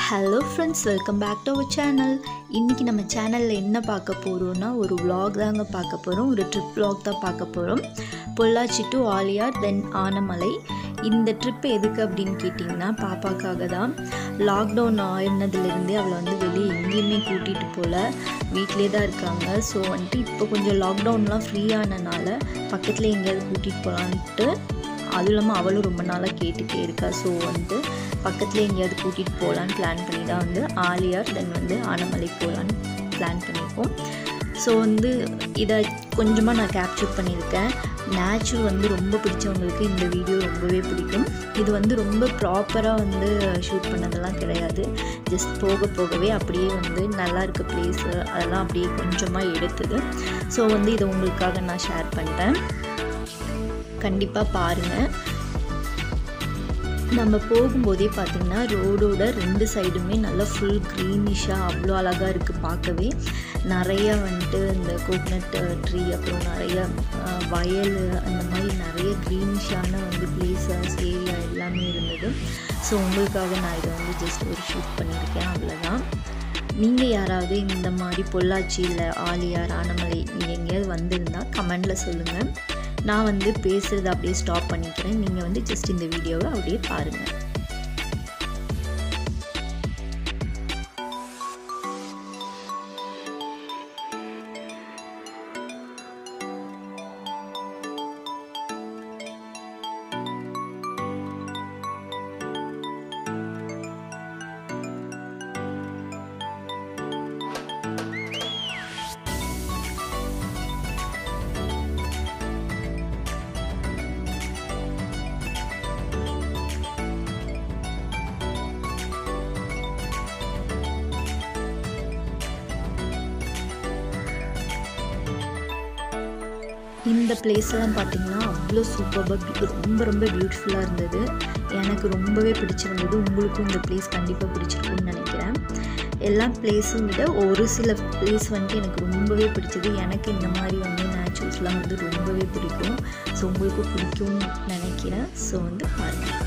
hello friends welcome back to our channel இன்றைக்கி நம்ம சேனலில் என்ன பார்க்க போகிறோம்னா ஒரு vlog தாங்க பார்க்க போகிறோம் ஒரு ட்ரிப் vlog தான் பார்க்க போகிறோம் பொள்ளாச்சி டு ஆலியார் தென் ஆனமலை இந்த ட்ரிப் எதுக்கு அப்படின்னு கேட்டிங்கன்னா பாப்பாக்காக தான் லாக்டவுன் ஆயிருந்ததுலேருந்தே அவளை வந்து வெளியே எங்கேயுமே கூட்டிகிட்டு போகல வீட்டிலே தான் இருக்காங்க ஸோ வந்துட்டு இப்போ கொஞ்சம் லாக்டவுன்லாம் ஃப்ரீ ஆனனால பக்கத்தில் எங்கேயாவது கூட்டிகிட்டு போகலான்ட்டு அதுவும் இல்லாமல் அவளும் ரொம்ப நாளாக கேட்டுகிட்டே இருக்கா ஸோ வந்து பக்கத்தில் எங்கேயாவது கூட்டிகிட்டு போகலான்னு பிளான் பண்ணி தான் வந்து ஆலியார் தென் வந்து ஆனமலை போகலான்னு பிளான் பண்ணியிருக்கோம் ஸோ வந்து இதை கொஞ்சமாக நான் கேப்சர் பண்ணியிருக்கேன் நேச்சுரல் வந்து ரொம்ப பிடிச்சவங்களுக்கு இந்த வீடியோ ரொம்பவே பிடிக்கும் இது வந்து ரொம்ப ப்ராப்பராக வந்து ஷூட் பண்ணதெல்லாம் கிடையாது ஜஸ்ட் போக போகவே அப்படியே வந்து நல்லா இருக்க பிளேஸு அதெல்லாம் அப்படியே கொஞ்சமாக எடுத்தது ஸோ வந்து இதை உங்களுக்காக நான் ஷேர் பண்ணிட்டேன் கண்டிப்பாக பாருங்கள் நம்ம போகும்போதே பார்த்திங்கன்னா ரோடோட ரெண்டு சைடுமே நல்லா ஃபுல் க்ரீனிஷாக அவ்வளோ அழகாக இருக்குது பார்க்கவே நிறைய வந்துட்டு இந்த கோகனட் ட்ரீ அப்புறம் நிறைய அஹ், வயல் அந்த மாதிரி நிறைய க்ரீனிஷான வந்து பிளேசஸ் ஏரியா எல்லாமே இருந்தது ஸோ உங்களுக்காக நான் இதை வந்து ஜஸ்ட் ஒரு ஷூட் பண்ணியிருக்கேன் அவ்வளோதான் நீங்கள் யாராவது இந்த மாதிரி பொள்ளாச்சி இல்லை ஆலியார் ஆனமலை நீங்கள் எங்கேயாவது வந்திருந்தால் கமெண்டில் சொல்லுங்கள் நான் வந்து பேசுகிறத அப்படியே ஸ்டாப் பண்ணிக்கிறேன் நீங்கள் வந்து ஜஸ்ட் இந்த வீடியோவை அப்படியே பாருங்கள் இந்த பிளேஸ்லாம் பார்த்தீங்கன்னா அவ்வளோ சூப்பராக ரொம்ப ரொம்ப பியூட்டிஃபுல்லாக இருந்தது எனக்கு ரொம்பவே பிடிச்சிருந்தது உங்களுக்கும் இந்த பிளேஸ் கண்டிப்பாக பிடிச்சிருக்கும்னு நினைக்கிறேன் எல்லா பிளேஸும் விட ஒரு சில பிளேஸ் வந்துட்டு எனக்கு ரொம்பவே பிடிச்சது எனக்கு இந்த மாதிரி வந்து நேச்சுரல்ஸ்லாம் வந்து ரொம்பவே பிடிக்கும் ஸோ உங்களுக்கும் பிடிக்கும்னு நினைக்கிறேன் ஸோ வந்து பாருங்கள்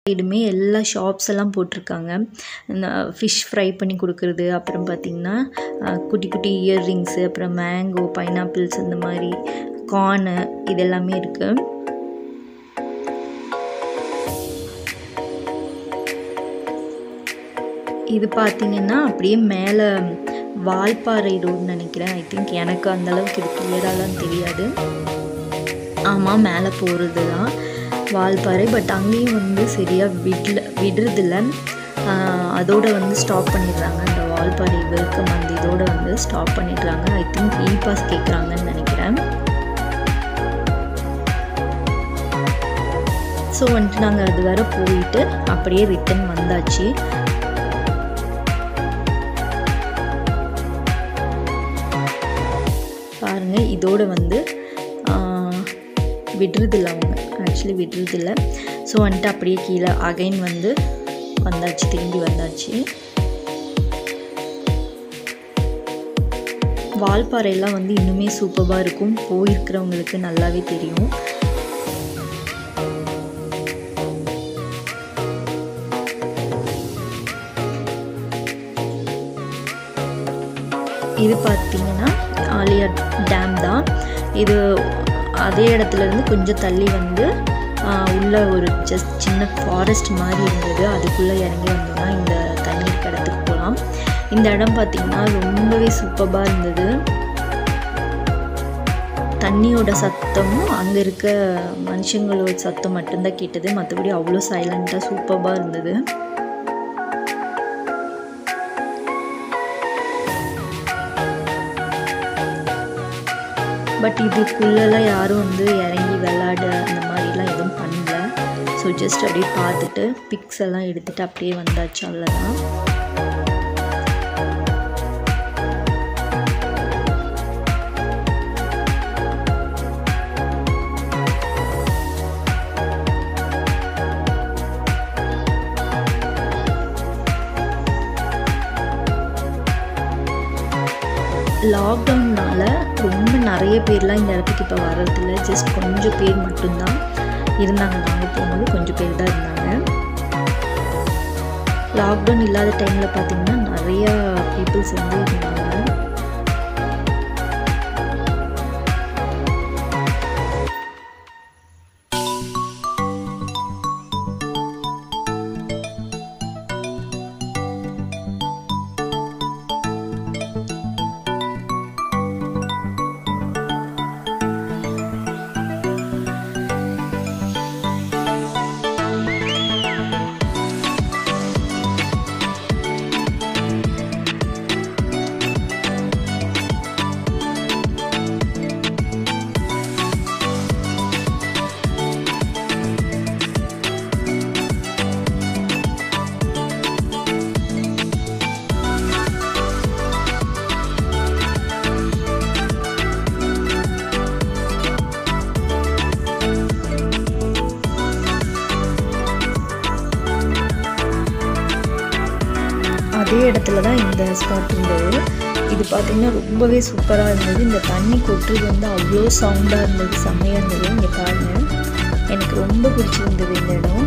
சைடுமே எல்லா ஷாப்ஸ் எல்லாம் போட்டிருக்காங்க இந்த ஃபிஷ் ஃப்ரை பண்ணி கொடுக்குறது அப்புறம் பார்த்திங்கன்னா அஹ், குட்டி குட்டி இயர்ரிங்ஸு அப்புறம் மேங்கோ பைனாப்பிள்ஸ் இந்த மாதிரி கார்னு இது எல்லாமே இருக்குது இது பார்த்தீங்கன்னா அப்படியே மேலே வால்பாறை ரோடுன்னு நினைக்கிறேன் ஐ திங்க் எனக்கு அந்த அளவுக்கு இது கிளியராலாம் தெரியாது ஆமாம் மேலே போகிறது தான் வால்பாறை பட் அங்கேயும் வந்து சரியாக விடல விடுறதில்ல ஆஹ் அதோட வந்து ஸ்டாப் பண்ணிடுறாங்க அந்த வால்பாறை வெல்கம் அந்த இதோட வந்து ஸ்டாப் பண்ணிடுறாங்க ஐ திங்க் இ பாஸ் கேட்குறாங்கன்னு நினைக்கிறேன் ஸோ வந்துட்டு நாங்கள் அது வரை போயிட்டு அப்படியே ரிட்டன் வந்தாச்சு பாருங்க இதோட வந்து ஆஹ், விடுறதில்ல அவங்க ஆக்சுவலி விடுறதில்ல ஸோ வந்துட்டு அப்படியே கீழே அகைன் வந்து வந்தாச்சு திரும்பி வந்தாச்சு வால்பாறையெல்லாம் வந்து இன்னுமே சூப்பராக இருக்கும் போயிருக்கிறவங்களுக்கு நல்லாவே தெரியும் இது பார்த்தீங்கன்னா ஆலியார் டேம் தான் இது அதே இடத்துல இருந்து கொஞ்சம் தள்ளி வந்து ஆஹ், உள்ள ஒரு ஜஸ்ட் சின்ன ஃபாரஸ்ட் மாதிரி இருந்தது அதுக்குள்ளே இறங்கி வந்தோம்னா இந்த தண்ணீர் இடத்துக்கு போகலாம் இந்த இடம் பார்த்திங்கன்னா ரொம்பவே சூப்பராக இருந்தது தண்ணியோட சத்தமும் அங்கே இருக்க மனுஷங்களோட சத்தம் மட்டும்தான் கேட்டது மற்றபடி அவ்வளோ சைலண்ட்டாக சூப்பராக இருந்தது பட் இதுக்குள்ளெல்லாம் யாரும் வந்து இறங்கி விளாட அந்த மாதிரிலாம் எதுவும் பண்ணல ஸோ ஜஸ்ட் அப்படியே பார்த்துட்டு பிக்ஸ் எல்லாம் எடுத்துகிட்டு அப்படியே வந்தாச்சு அவ்வளோதான் லாக்டவுன்னால ரொம்ப நிறைய பேர்லாம் இந்த இடத்துக்கு இப்போ வர்றதில்ல ஜஸ்ட் கொஞ்சம் பேர் மட்டும்தான் இருந்தாங்க நாங்கள் போகும்போது கொஞ்சம் பேர் தான் இருந்தாங்க லாக்டவுன் இல்லாத டைமில் பார்த்தீங்கன்னா நிறையா பீப்புள்ஸ் வந்து இருந்தாங்க அதே இடத்துல தான் இந்த ஸ்பாட் இருந்தது இது பார்த்திங்கன்னா ரொம்பவே சூப்பராக இருந்தது இந்த தண்ணி கொட்டுறது வந்து அவ்வளோ சவுண்டாக இருந்தது செம்மையாக இருந்தது இங்கே பாருங்கள் எனக்கு ரொம்ப பிடிச்சிருந்தது இந்த இடம்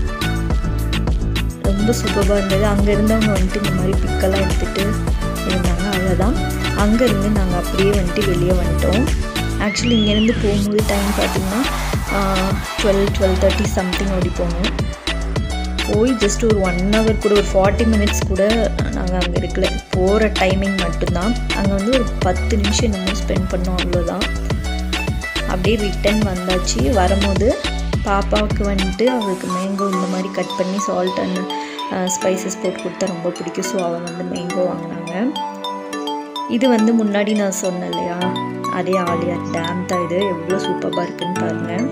ரொம்ப சூப்பராக இருந்தது அங்கே இருந்தவங்க வந்துட்டு இந்த மாதிரி பிக்கெல்லாம் எடுத்துகிட்டு இருந்தாங்க அவ்வளோதான் அங்கேருந்து நாங்கள் அப்படியே வந்துட்டு வெளியே வந்துட்டோம் ஆக்சுவலி இங்கேருந்து போகும்போது டைம் பார்த்திங்கன்னா டுவெல் டுவெல் தேர்ட்டி சம்திங் அப்படி போனோம் போய் ஜஸ்ட் ஒரு ஒன் ஹவர் கூட ஒரு ஃபார்ட்டி மினிட்ஸ் கூட நாங்கள் அங்கே இருக்கல போகிற டைமிங் மட்டும்தான் அங்கே வந்து ஒரு பத்து நிமிஷம் என்னமோ ஸ்பெண்ட் பண்ணோம் அவ்வளோதான் அப்படியே ரிட்டன் வந்தாச்சு வரும்போது பாப்பாவுக்கு வந்துட்டு அவளுக்கு மேங்கோ இந்த மாதிரி கட் பண்ணி சால்ட் அண்ட் ஸ்பைசஸ் போட்டு கொடுத்தா ரொம்ப பிடிக்கும் ஸோ அவள் வந்து மேங்கோ வாங்கினாங்க இது வந்து முன்னாடி நான் சொன்னேன் இல்லையா அதே ஆலியார் டேம் தான் இது எவ்வளோ சூப்பராக இருக்குன்னு பாருங்கள்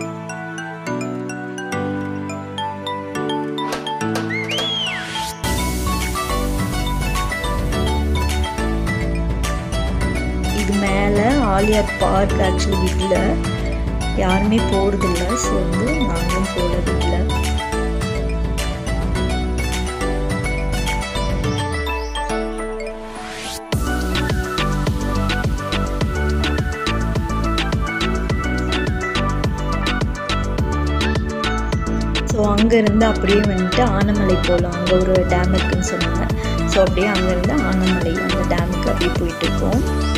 இது மேலே ஆலியார் பார்க் ஆக்சுவலி வீட்டில் யாருமே போகிறதில்ல ஸோ வந்து நாங்களும் போகல வீட்டில் ஸோ அங்கே அங்கேருந்து அப்படியே வந்துட்டு ஆனமலை போகலாம் அங்கே ஒரு டேம் இருக்குன்னு சொன்னாங்க ஸோ அப்படியே அங்கேருந்து ஆனமலை அந்த டேமுக்கு அப்படியே போயிட்டுருக்கோம்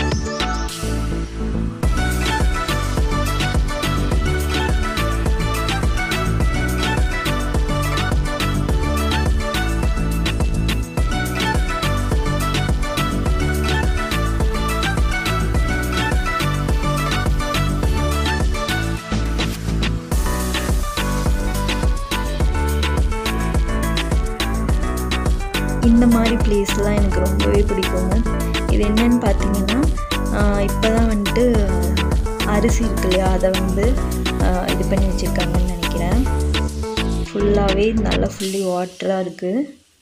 இந்த மாதிரி பிளேஸ்லாம் எனக்கு ரொம்பவே பிடிக்குங்க இது என்னன்னு பார்த்தீங்கன்னா இப்போ தான் வந்துட்டு அரிசி இருக்கு இல்லையா அதை வந்து ஆஹ் இது பண்ணி வச்சுருக்காங்கன்னு நினைக்கிறேன் ஃபுல்லாகவே நல்லா ஃபுல்லி வாட்டராக இருக்குது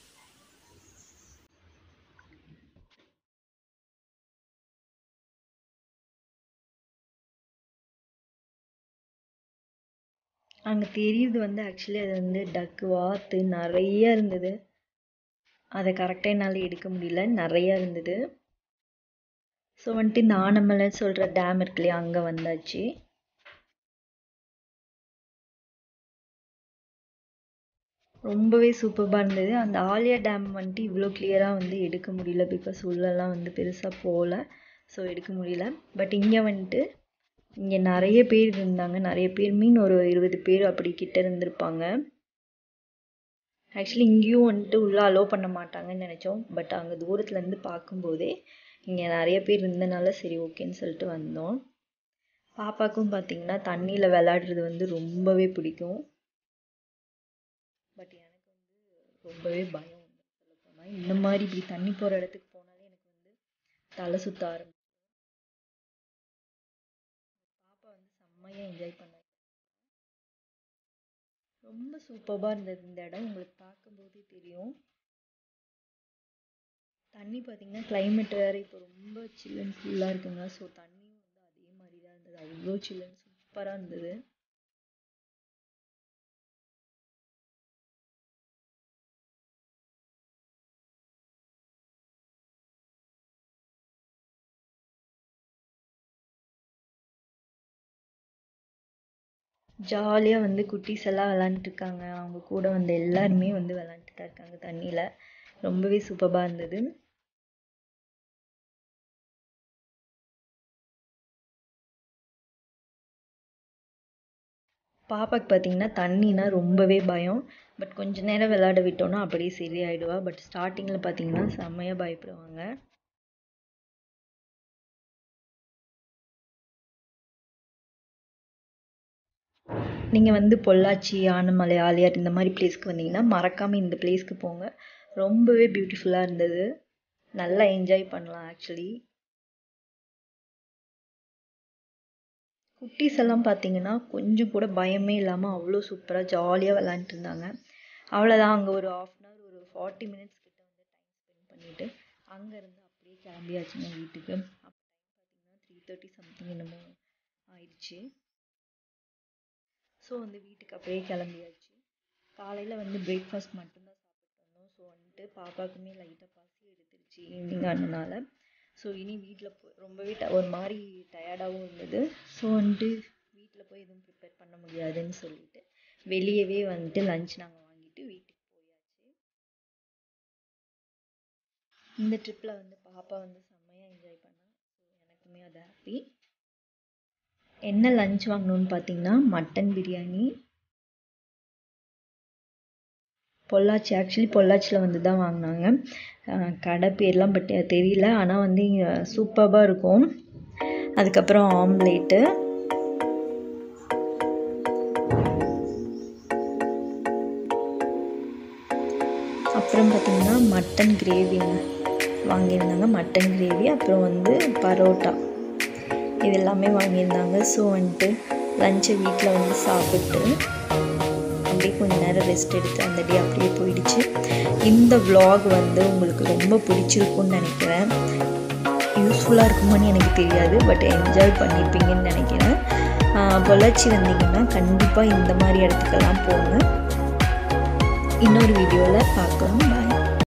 அங்கே தெரியுது வந்து ஆக்சுவலி அது வந்து டக்கு வாத்து நிறைய இருந்தது அதை கரெக்டாக என்னால் எடுக்க முடியல நிறையா இருந்தது ஸோ வந்துட்டு இந்த ஆனமலை சொல்கிற டேம் இருக்கு இல்லையா அங்கே வந்தாச்சு ரொம்பவே சூப்பராக இருந்தது அந்த ஆலியா டேம் வந்துட்டு இவ்வளோ கிளியராக வந்து எடுக்க முடியல பிகாஸ் உள்ளெல்லாம் வந்து பெருசாக போகல ஸோ எடுக்க முடியல பட் இங்கே வந்துட்டு இங்கே நிறைய பேர் இருந்தாங்க நிறைய பேர் மீன் ஒரு இருபது பேர் அப்படி கிட்ட இருந்திருப்பாங்க ஆக்சுவலி இங்கேயும் வந்துட்டு உள்ளே அலோவ் பண்ண மாட்டாங்கன்னு நினச்சோம் பட் அங்கே தூரத்துலேருந்து பார்க்கும்போதே இங்கே நிறைய பேர் இருந்தனால சரி ஓகேன்னு சொல்லிட்டு வந்தோம் பாப்பாக்கும் பார்த்தீங்கன்னா தண்ணியில் விளையாடுறது வந்து ரொம்பவே பிடிக்கும் பட் எனக்கு வந்து ரொம்பவே பயம் வந்து சொல்லப்போனால் இந்த மாதிரி இப்படி தண்ணி போகிற இடத்துக்கு போனாலே எனக்கு வந்து தலை சுத்த ஆரம்பிச்சு பாப்பா வந்து செம்மையாக என்ஜாய் பண்ணாங்க ரொம்ப சூப்பராக இருந்தது இந்த இடம் உங்களுக்கு பார்க்கும்போதே தெரியும் தண்ணி பார்த்தீங்கன்னா கிளைமேட் வேறு இப்போ ரொம்ப சில்லுன்னு ஃபுல்லாக இருக்குங்க ஸோ தண்ணியும் வந்து அதே மாதிரி தான் இருந்தது அவ்வளோ சில்லுன்னு சூப்பராக இருந்தது ஜாலியாக வந்து குட்டீஸ் எல்லாம் விளாண்டுருக்காங்க அவங்க கூட வந்த எல்லாருமே வந்து விளாண்டுட்டு தான் இருக்காங்க தண்ணியில் ரொம்பவே சூப்பராக இருந்தது பாப்பாக்கு பார்த்தீங்கன்னா தண்ணினா ரொம்பவே பயம் பட் கொஞ்ச நேரம் விளையாட விட்டோன்னா அப்படியே சரியாயிடுவா பட் ஸ்டார்டிங்கில் பார்த்தீங்கன்னா செம்மையாக பயப்படுவாங்க நீங்கள் வந்து பொள்ளாச்சி ஆனமலை ஆலியார் இந்த மாதிரி பிளேஸ்க்கு வந்தீங்கன்னா மறக்காமல் இந்த பிளேஸ்க்கு போங்க ரொம்பவே பியூட்டிஃபுல்லாக இருந்தது நல்லா என்ஜாய் பண்ணலாம் ஆக்சுவலி குட்டீஸ் எல்லாம் பார்த்தீங்கன்னா கொஞ்சம் கூட பயமே இல்லாமல் அவ்வளோ சூப்பராக ஜாலியாக விளாண்டுட்டு இருந்தாங்க அவ்வளோதான் அங்கே ஒரு ஆஃப் அன் ஹவர் ஒரு ஃபார்ட்டி மினிட்ஸ் கிட்ட வந்து டைம் ஸ்பெண்ட் பண்ணிவிட்டு அங்கேருந்து அப்படியே கிளம்பியாச்சுங்க வீட்டுக்கு அப்போ டைம் பார்த்தீங்கன்னா த்ரீ தேர்ட்டி சம்திங் என்னமோ ஆயிடுச்சு ஸோ வந்து வீட்டுக்கு அப்படியே கிளம்பியாச்சு காலையில் வந்து பிரேக்ஃபாஸ்ட் மட்டும்தான் சாப்பிட்டு வந்தோம் ஸோ வந்துட்டு பாப்பாக்குமே லைட்டாக பசி எடுத்துருச்சு ஈவினிங் ஆனதுனால ஸோ இனி வீட்டில் போய் ரொம்பவே ட ஒரு மாதிரி டயர்டாகவும் இருந்தது ஸோ வந்துட்டு வீட்டில் போய் எதுவும் ப்ரிப்பேர் பண்ண முடியாதுன்னு சொல்லிட்டு வெளியவே வந்துட்டு லஞ்ச் நாங்கள் வாங்கிட்டு வீட்டுக்கு போயாச்சு இந்த ட்ரிப்பில் வந்து பாப்பா வந்து செம்மையாக என்ஜாய் பண்ணா ஸோ எனக்குமே அது ஹாப்பி என்ன லஞ்ச் வாங்கினோன்னு பார்த்தீங்கன்னா மட்டன் பிரியாணி பொள்ளாச்சி ஆக்சுவலி பொள்ளாச்சியில் வந்து தான் வாங்கினாங்க கடை பேர்லாம் பட் தெரியல ஆனால் வந்து இங்கே சூப்பராக இருக்கும் அதுக்கப்புறம் ஆம்லேட்டு அப்புறம் பார்த்திங்கன்னா மட்டன் கிரேவிங்க வாங்கியிருந்தாங்க மட்டன் கிரேவி அப்புறம் வந்து பரோட்டா இது எல்லாமே வாங்கியிருந்தாங்க ஸோ வந்துட்டு லஞ்சை வீட்டில் வந்து சாப்பிட்டு அப்படியே கொஞ்ச நேரம் ரெஸ்ட் எடுத்து அந்த டே அப்படியே போயிடுச்சு இந்த vlog வந்து உங்களுக்கு ரொம்ப பிடிச்சிருக்கும்னு நினைக்கிறேன் யூஸ்ஃபுல்லாக இருக்குமான்னு எனக்கு தெரியாது பட் என்ஜாய் பண்ணியிருப்பீங்கன்னு நினைக்கிறேன் ஆஹ் பொள்ளாச்சி வந்தீங்கன்னா கண்டிப்பாக இந்த மாதிரி இடத்துக்கெல்லாம் போங்க இன்னொரு வீடியோவில் பார்க்கலாம் பாய்